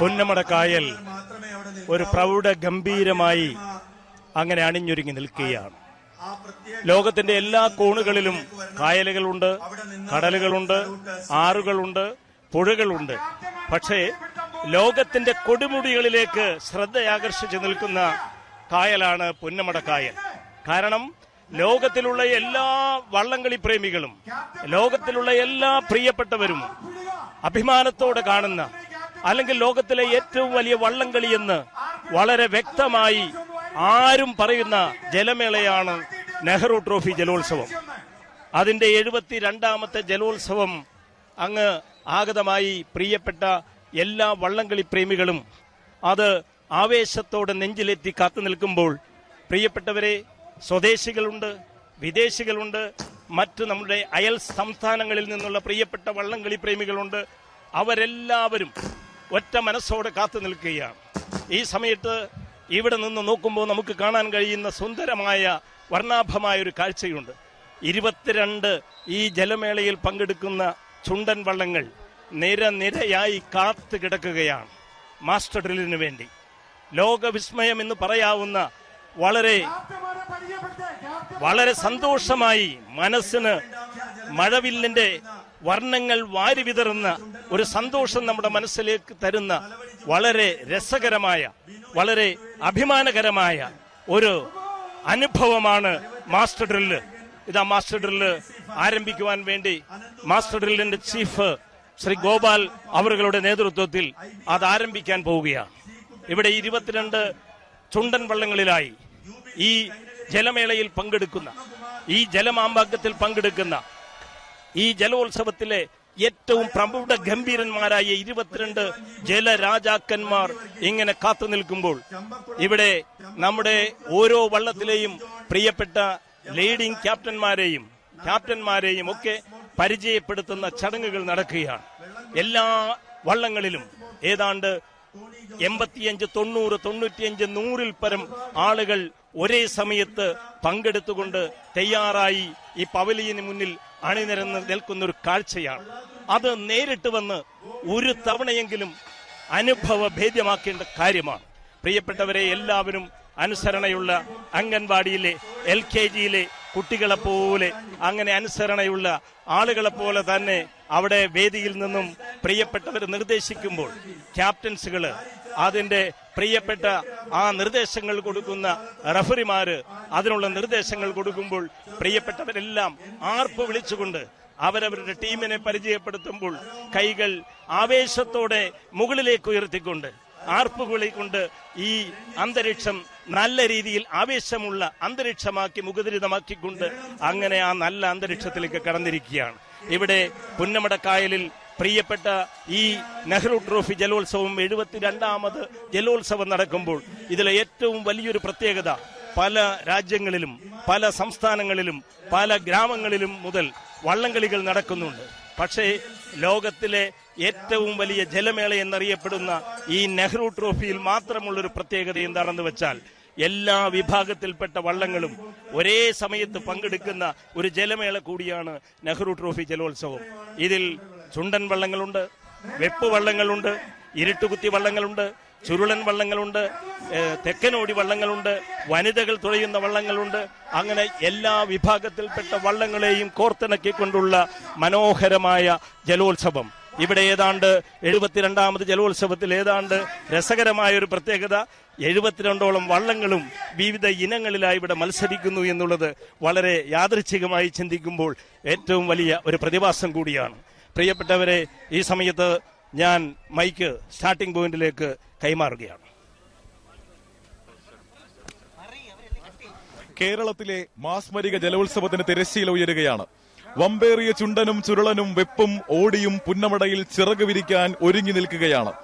പുന്നമടക്കായൽ ഒരു പ്രൗഢ ഗംഭീരമായി അങ്ങനെ അണിഞ്ഞൊരുങ്ങി നിൽക്കുകയാണ് ലോകത്തിന്റെ എല്ലാ കോണുകളിലും കായലുകളുണ്ട് കടലുകളുണ്ട് ആറുകളുണ്ട് പുഴകളുണ്ട് പക്ഷേ ലോകത്തിന്റെ കൊടുമുടികളിലേക്ക് ശ്രദ്ധയാകർഷിച്ചു നിൽക്കുന്ന കായലാണ് പുന്നമടക്കായൽ കാരണം ലോകത്തിലുള്ള എല്ലാ വള്ളംകളി പ്രേമികളും ലോകത്തിലുള്ള എല്ലാ പ്രിയപ്പെട്ടവരും അഭിമാനത്തോടെ കാണുന്ന അല്ലെങ്കിൽ ലോകത്തിലെ ഏറ്റവും വലിയ വള്ളംകളി എന്ന് വളരെ വ്യക്തമായി ആരും പറയുന്ന ജലമേളയാണ് നെഹ്റു ട്രോഫി ജലോത്സവം അതിന്റെ എഴുപത്തിരണ്ടാമത്തെ ജലോത്സവം അങ്ങ് ആഗതമായി പ്രിയപ്പെട്ട എല്ലാ വള്ളംകളി പ്രേമികളും അത് ആവേശത്തോടെ നെഞ്ചിലെത്തി കാത്തു നിൽക്കുമ്പോൾ പ്രിയപ്പെട്ടവരെ സ്വദേശികളുണ്ട് വിദേശികളുണ്ട് മറ്റ് നമ്മുടെ അയൽ സംസ്ഥാനങ്ങളിൽ നിന്നുള്ള പ്രിയപ്പെട്ട വള്ളംകളി പ്രേമികളുണ്ട് അവരെല്ലാവരും ഒറ്റ മനസ്സോടെ കാത്തു നിൽക്കുകയാണ് ഈ സമയത്ത് ഇവിടെ നിന്ന് നോക്കുമ്പോൾ നമുക്ക് കാണാൻ കഴിയുന്ന സുന്ദരമായ വർണ്ണാഭമായ ഒരു കാഴ്ചയുണ്ട് ഇരുപത്തിരണ്ട് ഈ ജലമേളയിൽ പങ്കെടുക്കുന്ന ചുണ്ടൻ വള്ളങ്ങൾ നിരനിരയായി കാത്തു കിടക്കുകയാണ് മാസ്റ്റർ ഡ്രില്ലിന് വേണ്ടി ലോകവിസ്മയം എന്ന് പറയാവുന്ന വളരെ വളരെ സന്തോഷമായി മനസ്സിന് മഴവില്ലിന്റെ വർണ്ണങ്ങൾ വാരി വിതറുന്ന ഒരു സന്തോഷം നമ്മുടെ മനസ്സിലേക്ക് തരുന്ന വളരെ രസകരമായ വളരെ അഭിമാനകരമായ ഒരു അനുഭവമാണ് മാസ്റ്റർ ഡ്രില്ല് ഇതാ മാസ്റ്റർ ഡ്രില്ല് ആരംഭിക്കുവാൻ വേണ്ടി മാസ്റ്റർ ഡ്രില്ലിന്റെ ചീഫ് ശ്രീ ഗോപാൽ അവരുടെ നേതൃത്വത്തിൽ അത് ആരംഭിക്കാൻ പോവുകയാണ് ഇവിടെ ഇരുപത്തിരണ്ട് ചുണ്ടൻ വള്ളങ്ങളിലായി ഈ ജലമേളയിൽ പങ്കെടുക്കുന്ന ഈ ജലമാമ്പാക്കത്തിൽ പങ്കെടുക്കുന്ന ഈ ജലോത്സവത്തിലെ ഏറ്റവും പ്രമുഖ ഗംഭീരന്മാരായ ഇരുപത്തിരണ്ട് ജലരാജാക്കന്മാർ ഇങ്ങനെ കാത്തു നിൽക്കുമ്പോൾ ഇവിടെ നമ്മുടെ ഓരോ വള്ളത്തിലെയും പ്രിയപ്പെട്ട ലീഡിംഗ് ക്യാപ്റ്റന്മാരെയും ക്യാപ്റ്റന്മാരെയും ഒക്കെ പരിചയപ്പെടുത്തുന്ന ചടങ്ങുകൾ നടക്കുകയാണ് എല്ലാ വള്ളങ്ങളിലും ഏതാണ്ട് എൺപത്തിയഞ്ച് തൊണ്ണൂറ് തൊണ്ണൂറ്റിയഞ്ച് നൂറിൽ പരം ആളുകൾ ഒരേ സമയത്ത് പങ്കെടുത്തുകൊണ്ട് തയ്യാറായി ഈ പവലിയന് മുന്നിൽ അണിനിരന്ന് നിൽക്കുന്ന ഒരു കാഴ്ചയാണ് അത് നേരിട്ട് വന്ന് ഒരു തവണയെങ്കിലും അനുഭവ ഭേദ്യമാക്കേണ്ട കാര്യമാണ് പ്രിയപ്പെട്ടവരെ എല്ലാവരും അനുസരണയുള്ള അംഗൻവാടിയിലെ എൽ കെ ജിയിലെ കുട്ടികളെ പോലെ അങ്ങനെ അനുസരണയുള്ള ആളുകളെ പോലെ തന്നെ അവിടെ വേദിയിൽ നിന്നും പ്രിയപ്പെട്ടവർ നിർദ്ദേശിക്കുമ്പോൾ ക്യാപ്റ്റൻസുകള് അതിന്റെ പ്രിയപ്പെട്ട ആ നിർദ്ദേശങ്ങൾ കൊടുക്കുന്ന റഫറിമാര് അതിനുള്ള നിർദ്ദേശങ്ങൾ കൊടുക്കുമ്പോൾ പ്രിയപ്പെട്ടവരെല്ലാം ആർപ്പ് വിളിച്ചുകൊണ്ട് അവരവരുടെ ടീമിനെ പരിചയപ്പെടുത്തുമ്പോൾ കൈകൾ ആവേശത്തോടെ മുകളിലേക്ക് ഉയർത്തിക്കൊണ്ട് ആർപ്പുകളെ കൊണ്ട് ഈ അന്തരീക്ഷം നല്ല രീതിയിൽ ആവേശമുള്ള അന്തരീക്ഷമാക്കി മുഖരിതമാക്കിക്കൊണ്ട് അങ്ങനെ ആ നല്ല അന്തരീക്ഷത്തിലേക്ക് കടന്നിരിക്കുകയാണ് ഇവിടെ പുന്നമടക്കായലിൽ പ്രിയപ്പെട്ട ഈ നെഹ്റു ട്രോഫി ജലോത്സവം എഴുപത്തിരണ്ടാമത് ജലോത്സവം നടക്കുമ്പോൾ ഇതിലെ ഏറ്റവും വലിയൊരു പ്രത്യേകത പല രാജ്യങ്ങളിലും പല സംസ്ഥാനങ്ങളിലും പല ഗ്രാമങ്ങളിലും മുതൽ വള്ളംകളികൾ നടക്കുന്നുണ്ട് പക്ഷേ ലോകത്തിലെ ഏറ്റവും വലിയ ജലമേള എന്നറിയപ്പെടുന്ന ഈ നെഹ്റു ട്രോഫിയിൽ മാത്രമുള്ളൊരു പ്രത്യേകത എന്താണെന്ന് വെച്ചാൽ എല്ലാ വിഭാഗത്തിൽപ്പെട്ട വള്ളങ്ങളും ഒരേ സമയത്ത് പങ്കെടുക്കുന്ന ഒരു ജലമേള കൂടിയാണ് നെഹ്റു ട്രോഫി ജലോത്സവം ഇതിൽ ചുണ്ടൻ വള്ളങ്ങളുണ്ട് വെപ്പ് വള്ളങ്ങളുണ്ട് ഇരുട്ടുകുത്തി വള്ളങ്ങളുണ്ട് ചുരുളൻ വള്ളങ്ങളുണ്ട് ഏഹ് തെക്കനോടി വള്ളങ്ങളുണ്ട് വനിതകൾ തുഴയുന്ന വള്ളങ്ങളുണ്ട് അങ്ങനെ എല്ലാ വിഭാഗത്തിൽപ്പെട്ട വള്ളങ്ങളെയും കോർത്തിണക്കിക്കൊണ്ടുള്ള മനോഹരമായ ജലോത്സവം ഇവിടെ ഏതാണ്ട് എഴുപത്തിരണ്ടാമത് ജലോത്സവത്തിൽ ഏതാണ്ട് രസകരമായ ഒരു പ്രത്യേകത എഴുപത്തിരണ്ടോളം വള്ളങ്ങളും വിവിധ ഇനങ്ങളിലായി ഇവിടെ മത്സരിക്കുന്നു എന്നുള്ളത് വളരെ യാദൃച്ഛികമായി ചിന്തിക്കുമ്പോൾ ഏറ്റവും വലിയ ഒരു പ്രതിഭാസം കൂടിയാണ് പ്രിയപ്പെട്ടവരെ ഈ സമയത്ത് ഞാൻ മൈക്ക് സ്റ്റാർട്ടിംഗ് പോയിന്റിലേക്ക് കൈമാറുകയാണ് കേരളത്തിലെ മാസ്മരിക ജലോത്സവത്തിന് തിരശ്ശീല ഉയരുകയാണ് വമ്പേറിയ ചുണ്ടനും ചുരുളനും വെപ്പും ഓടിയും പുന്നമടയിൽ ചിറക് വിരിക്കാൻ ഒരുങ്ങി നിൽക്കുകയാണ്